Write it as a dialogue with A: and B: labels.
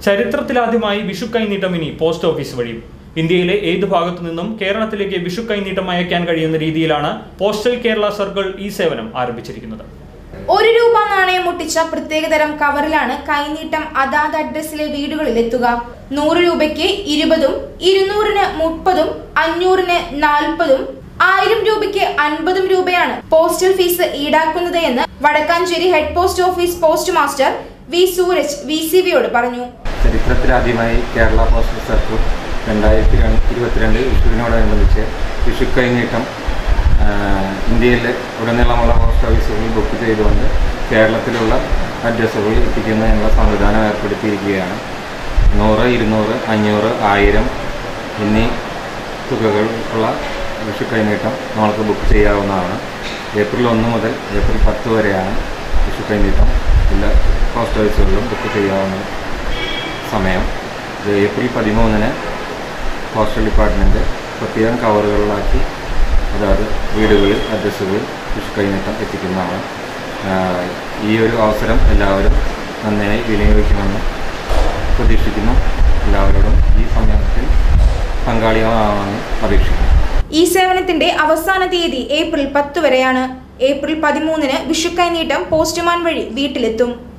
A: ചരിത്രത്തിലാദ്യമായി വിഷു കൈനീട്ടം ഇനി പോസ്റ്റ് ഓഫീസ് വഴി ഇന്ത്യയിലെ ഏത് ഭാഗത്തു നിന്നും കേരളത്തിലേക്ക് വിഷു കൈനീട്ടം അയക്കാൻ കഴിയുന്ന രീതിയിലാണ് പോസ്റ്റൽ കേരള സർക്കിൾ ഈ സേവനം ആരംഭിച്ചിരിക്കുന്നത്
B: ഒരു രൂപ നാണയം ഒട്ടിച്ച പ്രത്യേകതരം കവറിലാണ് കൈനീട്ടം അതാത് അഡ്രസ്സിലെ വീടുകളിൽ എത്തുക നൂറ് രൂപയ്ക്ക് ഇരുപതും ഇരുന്നൂറിന് മുപ്പതും അഞ്ഞൂറിന് നാൽപ്പതും ആയിരം രൂപയ്ക്ക് അൻപതും രൂപയാണ് പോസ്റ്റൽ ഫീസ് ഈടാക്കുന്നത് എന്ന് Vadakkanchery head post office post master V Sooraj V C വിയോട് പറഞ്ഞു
C: ചരിത്രത്തിലാദ്യമായി കേരള പോസ്റ്റൽ സർക്കിൾ രണ്ടായിരത്തി രണ്ട് ഇരുപത്തിരണ്ട് വിഷുവിനോടനുബന്ധിച്ച് വിഷു കൈനീട്ടം ആ, ഇന്ത്യയിലെ ഉടനീളമുള്ള പോസ്റ്റ് ഓഫീസുകളിൽ ബുക്ക് ചെയ്തുകൊണ്ട് കേരളത്തിലുള്ള അഡ്രസ്സുകളിൽ എത്തിക്കുന്നതിനുള്ള സംവിധാനം ഏർപ്പെടുത്തിയിരിക്കുകയാണ് നൂറ് ഇരുന്നൂറ് അഞ്ഞൂറ് ആയിരം എന്നീ തുകകളുള്ള വിഷു കൈനീട്ടം നമ്മൾക്ക് ബുക്ക് ചെയ്യാവുന്നതാണ് ഏപ്രിൽ ഒന്ന് മുതൽ ഏപ്രിൽ പത്ത് വരെയാണ് വിഷു കൈനീട്ടം എല്ലാ പോസ്റ്റ് ഓഫീസുകളിലും ബുക്ക് ചെയ്യാവുന്ന സമയം ഇത് ഏപ്രിൽ പതിമൂന്നിന് പോസ്റ്റൽ ഡിപ്പാർട്ട്മെൻറ്റ് പ്രത്യേകം കവറുകളിലാക്കി അതായത് വീടുകളിൽ അഡ്രസ്സുകളിൽ വിഷു കൈനീട്ടം എത്തിക്കുന്നതാണ് ആഹ് ഈ ഒരു അവസരം എല്ലാവരും നന്നായി വിനിയോഗിക്കുമെന്ന് പ്രതീക്ഷിക്കുന്നു എല്ലാവരോടും ഈ സമയത്തിൽ പങ്കാളികളാവാമെന്ന് അപേക്ഷിക്കുന്നു
B: ഈ സേവനത്തിന്റെ അവസാന തീയതി ഏപ്രിൽ പത്ത് വരെയാണ് ഏപ്രിൽ പതിമൂന്നിന് വിഷുക്കൈനീട്ടം പോസ്റ്റ്മാൻ വഴി വീട്ടിലെത്തും